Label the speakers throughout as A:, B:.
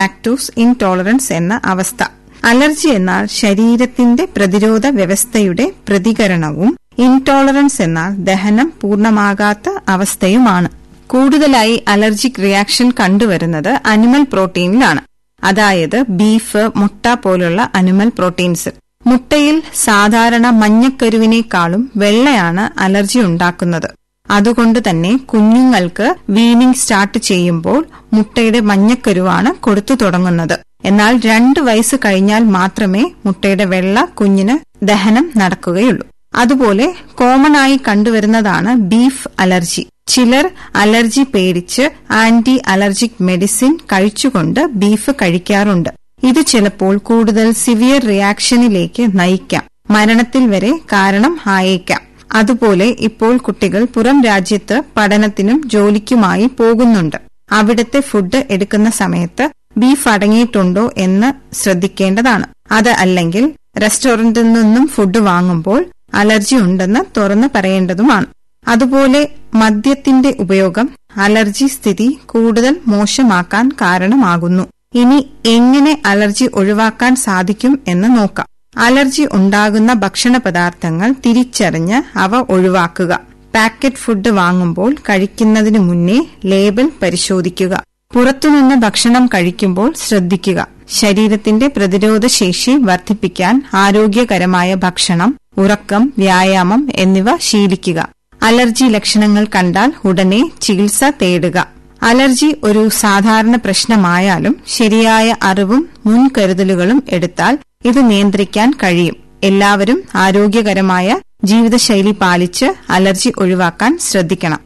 A: lactose intolerance എന്ന അവസ്ഥ allergy എന്നാൽ ശരീരത്തിന്റെ പ്രതിരോധ വ്യവസ്ഥയുടെ പ്രതികരണവും ഇൻടോളറൻസ് എന്നാൽ ദഹനം പൂർണ്ണമാകാത്ത അവസ്ഥയുമാണ് കൂടുതലായി അലർജിക് റിയാക്ഷൻ കണ്ടുവരുന്നത് അനിമൽ പ്രോട്ടീനിലാണ് അതായത് ബീഫ് മുട്ട പോലുള്ള അനിമൽ പ്രോട്ടീൻസ് മുട്ടയിൽ സാധാരണ മഞ്ഞക്കരുവിനേക്കാളും വെള്ളയാണ് അലർജി ഉണ്ടാക്കുന്നത് അതുകൊണ്ട് തന്നെ കുഞ്ഞുങ്ങൾക്ക് വീനിങ് സ്റ്റാർട്ട് ചെയ്യുമ്പോൾ മുട്ടയുടെ മഞ്ഞക്കരുവാണ് കൊടുത്തു തുടങ്ങുന്നത് എന്നാൽ രണ്ട് വയസ്സ് കഴിഞ്ഞാൽ മാത്രമേ മുട്ടയുടെ വെള്ള കുഞ്ഞിന് ദഹനം നടക്കുകയുള്ളൂ അതുപോലെ കോമൺ ആയി കണ്ടുവരുന്നതാണ് ബീഫ് അലർജി ചിലർ അലർജി പേടിച്ച് ആന്റി അലർജിക് മെഡിസിൻ കഴിച്ചുകൊണ്ട് ബീഫ് കഴിക്കാറുണ്ട് ഇത് ചിലപ്പോൾ കൂടുതൽ സിവിയർ റിയാക്ഷനിലേക്ക് നയിക്കാം മരണത്തിൽ വരെ കാരണം ആയേക്കാം അതുപോലെ ഇപ്പോൾ കുട്ടികൾ പുറം രാജ്യത്ത് പഠനത്തിനും ജോലിക്കുമായി പോകുന്നുണ്ട് അവിടുത്തെ ഫുഡ് എടുക്കുന്ന സമയത്ത് ബീഫ് അടങ്ങിയിട്ടുണ്ടോ എന്ന് ശ്രദ്ധിക്കേണ്ടതാണ് അത് അല്ലെങ്കിൽ റെസ്റ്റോറന്റിൽ നിന്നും ഫുഡ് വാങ്ങുമ്പോൾ അലർജി ഉണ്ടെന്ന് തുറന്നു പറയേണ്ടതുമാണ് അതുപോലെ മദ്യത്തിന്റെ ഉപയോഗം അലർജി സ്ഥിതി കൂടുതൽ മോശമാക്കാൻ കാരണമാകുന്നു ഇനി എങ്ങനെ അലർജി ഒഴിവാക്കാൻ സാധിക്കും എന്ന് നോക്കാം അലർജി ഉണ്ടാകുന്ന ഭക്ഷണ പദാർത്ഥങ്ങൾ തിരിച്ചറിഞ്ഞ് അവ ഒഴിവാക്കുക പാക്കറ്റ് ഫുഡ് വാങ്ങുമ്പോൾ കഴിക്കുന്നതിന് മുന്നേ ലേബൽ പരിശോധിക്കുക പുറത്തുനിന്ന് ഭക്ഷണം കഴിക്കുമ്പോൾ ശ്രദ്ധിക്കുക ശരീരത്തിന്റെ പ്രതിരോധ ശേഷി വർദ്ധിപ്പിക്കാൻ ആരോഗ്യകരമായ ഭക്ഷണം ഉറക്കം വ്യായാമം എന്നിവ ശീലിക്കുക അലർജി ലക്ഷണങ്ങൾ കണ്ടാൽ ഉടനെ ചികിത്സ തേടുക അലർജി ഒരു സാധാരണ പ്രശ്നമായാലും ശരിയായ അറിവും മുൻകരുതലുകളും എടുത്താൽ ഇത് നിയന്ത്രിക്കാൻ കഴിയും എല്ലാവരും ആരോഗ്യകരമായ ജീവിതശൈലി പാലിച്ച് അലർജി ഒഴിവാക്കാൻ ശ്രദ്ധിക്കണം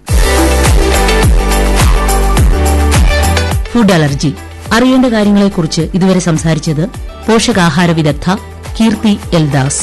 B: ഫുഡ് അലർജി അറിയേണ്ട കാര്യങ്ങളെക്കുറിച്ച് ഇതുവരെ സംസാരിച്ചത് പോഷകാഹാര വിദഗ്ധ കീർത്തി എൽദാസ്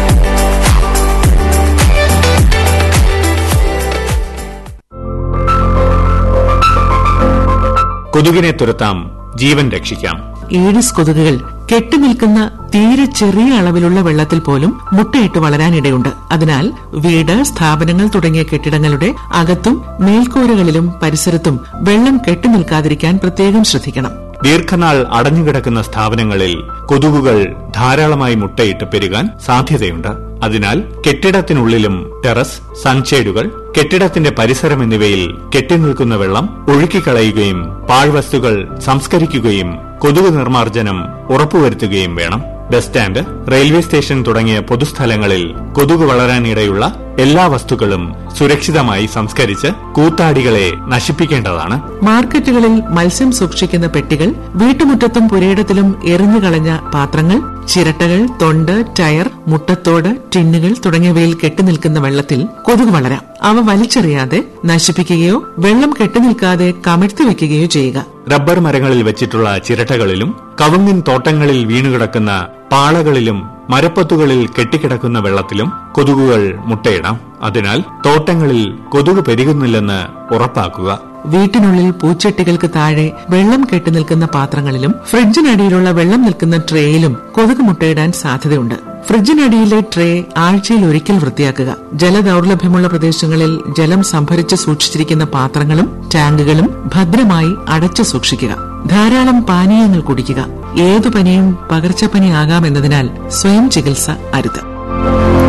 C: കൊതുകിനെ തുരത്താം ജീവൻ രക്ഷിക്കാം
D: ഏഡിസ് കൊതുകുകൾ കെട്ടിനിൽക്കുന്ന തീരെ ചെറിയ അളവിലുള്ള വെള്ളത്തിൽ പോലും മുട്ടയിട്ട് വളരാനിടയുണ്ട് അതിനാൽ വീട് സ്ഥാപനങ്ങൾ തുടങ്ങിയ കെട്ടിടങ്ങളുടെ അകത്തും മേൽക്കൂരകളിലും പരിസരത്തും വെള്ളം കെട്ടിനിൽക്കാതിരിക്കാൻ പ്രത്യേകം ശ്രദ്ധിക്കണം
C: ദീർഘനാൾ അടഞ്ഞുകിടക്കുന്ന സ്ഥാപനങ്ങളിൽ കൊതുകുകൾ ധാരാളമായി മുട്ടയിട്ട് പെരുകാൻ സാധ്യതയുണ്ട് അതിനാൽ കെട്ടിടത്തിനുള്ളിലും ടെറസ് സൺഷേഡുകൾ കെട്ടിടത്തിന്റെ പരിസരം എന്നിവയിൽ കെട്ടിനിൽക്കുന്ന വെള്ളം ഒഴുക്കിക്കളയുകയും പാഴ്വസ്തുക്കൾ സംസ്കരിക്കുകയും കൊതുക് നിർമ്മാർജ്ജനം ഉറപ്പുവരുത്തുകയും വേണം ബസ് സ്റ്റാൻഡ് റെയിൽവേ സ്റ്റേഷൻ തുടങ്ങിയ പൊതുസ്ഥലങ്ങളിൽ കൊതുക് വളരാനിടയുള്ള എല്ലാ വസ്തുക്കളും സുരക്ഷിതമായി സംസ്കരിച്ച് കൂത്താടികളെ നശിപ്പിക്കേണ്ടതാണ്
D: മാർക്കറ്റുകളിൽ മത്സ്യം സൂക്ഷിക്കുന്ന പെട്ടികൾ വീട്ടുമുറ്റത്തും പുരയിടത്തിലും എറിഞ്ഞുകളഞ്ഞ പാത്രങ്ങൾ ചിരട്ടകൾ തൊണ്ട് ടയർ മുട്ടത്തോട് ടിന്നുകൾ തുടങ്ങിയവയിൽ കെട്ടിനിൽക്കുന്ന വെള്ളത്തിൽ കൊതുക് വളരാം അവ വലിച്ചെറിയാതെ നശിപ്പിക്കുകയോ വെള്ളം കെട്ടിനിൽക്കാതെ കമഴ്ത്തി വെക്കുകയോ ചെയ്യുക
C: റബ്ബർ മരങ്ങളിൽ വെച്ചിട്ടുള്ള ചിരട്ടകളിലും കവുങ്ങിൻ തോട്ടങ്ങളിൽ വീണുകിടക്കുന്ന പാളകളിലും മരപ്പത്തുകളിൽ കെട്ടിക്കിടക്കുന്ന വെള്ളത്തിലും കൊതുകുകൾ മുട്ടയിടാം അതിനാൽ തോട്ടങ്ങളിൽ കൊതുക് പെരുകുന്നില്ലെന്ന് ഉറപ്പാക്കുക
D: വീട്ടിനുള്ളിൽ പൂച്ചട്ടികൾക്ക് താഴെ വെള്ളം കെട്ടിനിൽക്കുന്ന പാത്രങ്ങളിലും ഫ്രിഡ്ജിനടിയിലുള്ള വെള്ളം നിൽക്കുന്ന ട്രേയിലും കൊതുക് മുട്ടയിടാൻ സാധ്യതയുണ്ട് ഫ്രിഡ്ജിനടിയിലെ ട്രേ ആഴ്ചയിൽ ഒരിക്കൽ വൃത്തിയാക്കുക ജലദൌർലഭ്യമുള്ള പ്രദേശങ്ങളിൽ ജലം സംഭരിച്ച് സൂക്ഷിച്ചിരിക്കുന്ന പാത്രങ്ങളും ടാങ്കുകളും ഭദ്രമായി അടച്ചു സൂക്ഷിക്കുക ധാരാളം പാനീയങ്ങൾ കുടിക്കുക ഏതു പനിയും പകർച്ചപ്പനി ആകാമെന്നതിനാൽ സ്വയം ചികിത്സ അരുത്